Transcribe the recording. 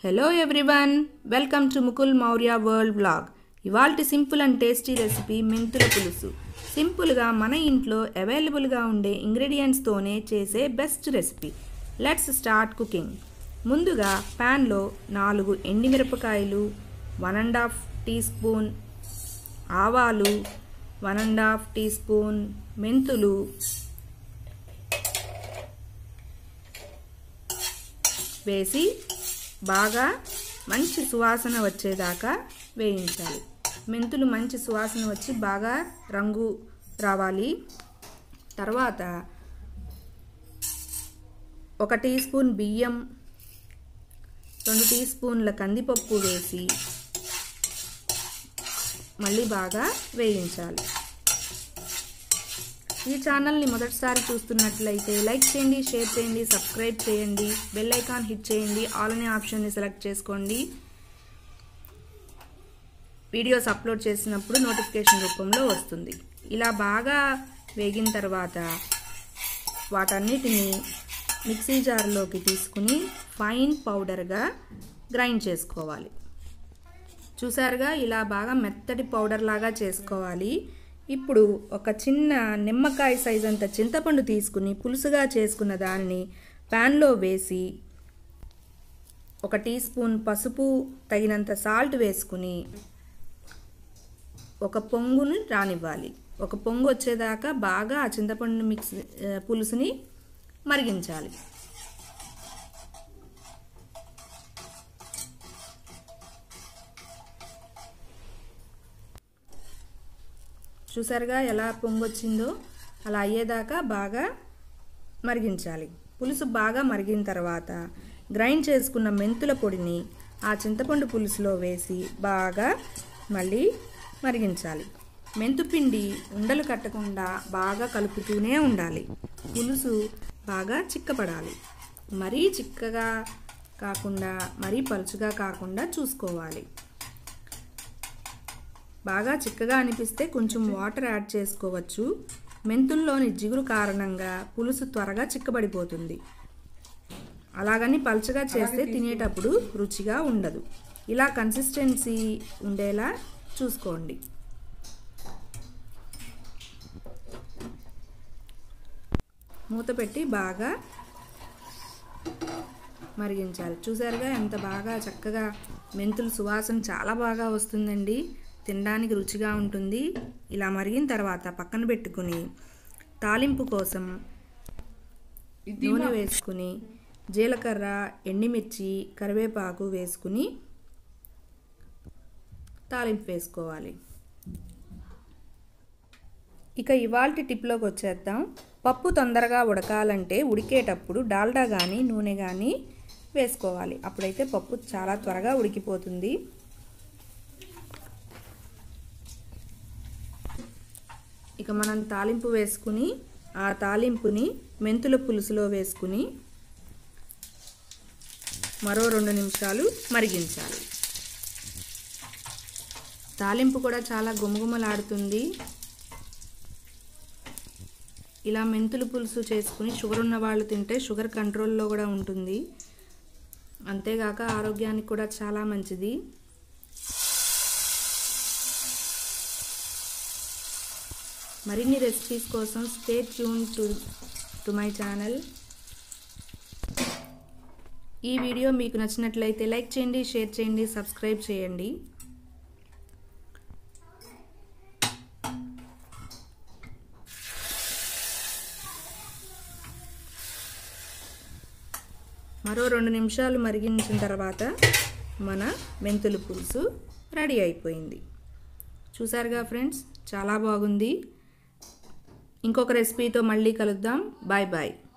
hello everyone welcome to Mukul Maurya world blog ఇవాల్టి simple and tasty recipe మెంతుల పులుసు సింపుల్గా మన ఇంట్లో అవైలబుల్గా ఉండే ఇంగ్రీడియంట్స్తోనే చేసే best recipe let's start cooking ముందుగా ప్యాన్లో నాలుగు ఎండిమిరపకాయలు one and half teaspoon ఆవాలు one and half teaspoon మెంతులు వేసి బాగా మంచి సువాసన వచ్చేదాకా వేయించాలి మెంతులు మంచి సువాసన వచ్చి బాగా రంగు రావాలి తర్వాత ఒక టీ స్పూన్ బియ్యం రెండు టీ స్పూన్ల కందిపప్పు వేసి మళ్ళీ బాగా వేయించాలి ఈ ఛానల్ని మొదటిసారి చూస్తున్నట్లయితే లైక్ చేయండి షేర్ చేయండి సబ్స్క్రైబ్ చేయండి బెల్ ఐకాన్ హిట్ చేయండి ఆల్ అనే ఆప్షన్ని సెలెక్ట్ చేసుకోండి వీడియోస్ అప్లోడ్ చేసినప్పుడు నోటిఫికేషన్ రూపంలో వస్తుంది ఇలా బాగా వేగిన తర్వాత వాటన్నిటిని మిక్సీ జార్లోకి తీసుకుని ఫైన్ పౌడర్గా గ్రైండ్ చేసుకోవాలి చూసారుగా ఇలా బాగా మెత్తటి పౌడర్ లాగా చేసుకోవాలి ఇప్పుడు ఒక చిన్న నిమ్మకాయ సైజ్ అంత చింతపండు తీసుకుని పులుసుగా చేసుకున్న దానిని ప్యాన్లో వేసి ఒక టీ స్పూన్ పసుపు తగినంత సాల్ట్ వేసుకుని ఒక పొంగుని రానివ్వాలి ఒక పొంగు వచ్చేదాకా బాగా ఆ చింతపండు మిక్స్ పులుసుని మరిగించాలి చూసారుగా ఎలా పొంగొచ్చిందో అలా అయ్యేదాకా బాగా మరిగించాలి పులుసు బాగా మరిగిన తర్వాత గ్రైండ్ చేసుకున్న మెంతుల పొడిని ఆ చింతపండు పులుసులో వేసి బాగా మళ్ళీ మరిగించాలి మెంతుపిండి ఉండలు కట్టకుండా బాగా కలుపుతూనే ఉండాలి పులుసు బాగా చిక్కపడాలి మరీ చిక్కగా కాకుండా మరీ పలుచుగా కాకుండా చూసుకోవాలి బాగా చిక్కగా అనిపిస్తే కొంచెం వాటర్ యాడ్ చేసుకోవచ్చు మెంతుల్లోని జిగురు కారణంగా పులుసు త్వరగా చిక్కబడిపోతుంది అలాగని పలుచగా చేస్తే తినేటప్పుడు రుచిగా ఉండదు ఇలా కన్సిస్టెన్సీ ఉండేలా చూసుకోండి మూత పెట్టి బాగా మరిగించాలి చూసారుగా ఎంత బాగా చక్కగా మెంతుల సువాసన చాలా బాగా వస్తుందండి తినడానికి రుచిగా ఉంటుంది ఇలా మరిగిన తర్వాత పక్కన పెట్టుకుని తాలింపు కోసం నూనె వేసుకుని జీలకర్ర ఎండిమిర్చి కరివేపాకు వేసుకుని తాలింపు వేసుకోవాలి ఇక ఇవాల్టి టిప్లోకి వచ్చేద్దాం పప్పు తొందరగా ఉడకాలంటే ఉడికేటప్పుడు డాల్డా కానీ నూనె కానీ వేసుకోవాలి అప్పుడైతే పప్పు చాలా త్వరగా ఉడికిపోతుంది ఇక మనం తాలింపు వేసుకుని ఆ తాలింపుని మెంతుల పులుసులో వేసుకుని మరో రెండు నిమిషాలు మరిగించాలి తాలింపు కూడా చాలా గుమగుమలాడుతుంది ఇలా మెంతుల పులుసు చేసుకుని షుగర్ ఉన్న వాళ్ళు తింటే షుగర్ కంట్రోల్లో కూడా ఉంటుంది అంతేగాక ఆరోగ్యానికి కూడా చాలా మంచిది మరిన్ని రెసిపీస్ కోసం stay tune to to my channel ఈ వీడియో మీకు నచ్చినట్లయితే లైక్ చేయండి షేర్ చేయండి సబ్స్క్రైబ్ చేయండి మరో రెండు నిమిషాలు మరిగించిన తర్వాత మన మెంతుల పులుసు రెడీ అయిపోయింది చూసారుగా ఫ్రెండ్స్ చాలా బాగుంది ఇంకొక రెసిపీతో మళ్ళీ కలుద్దాం బాయ్ బాయ్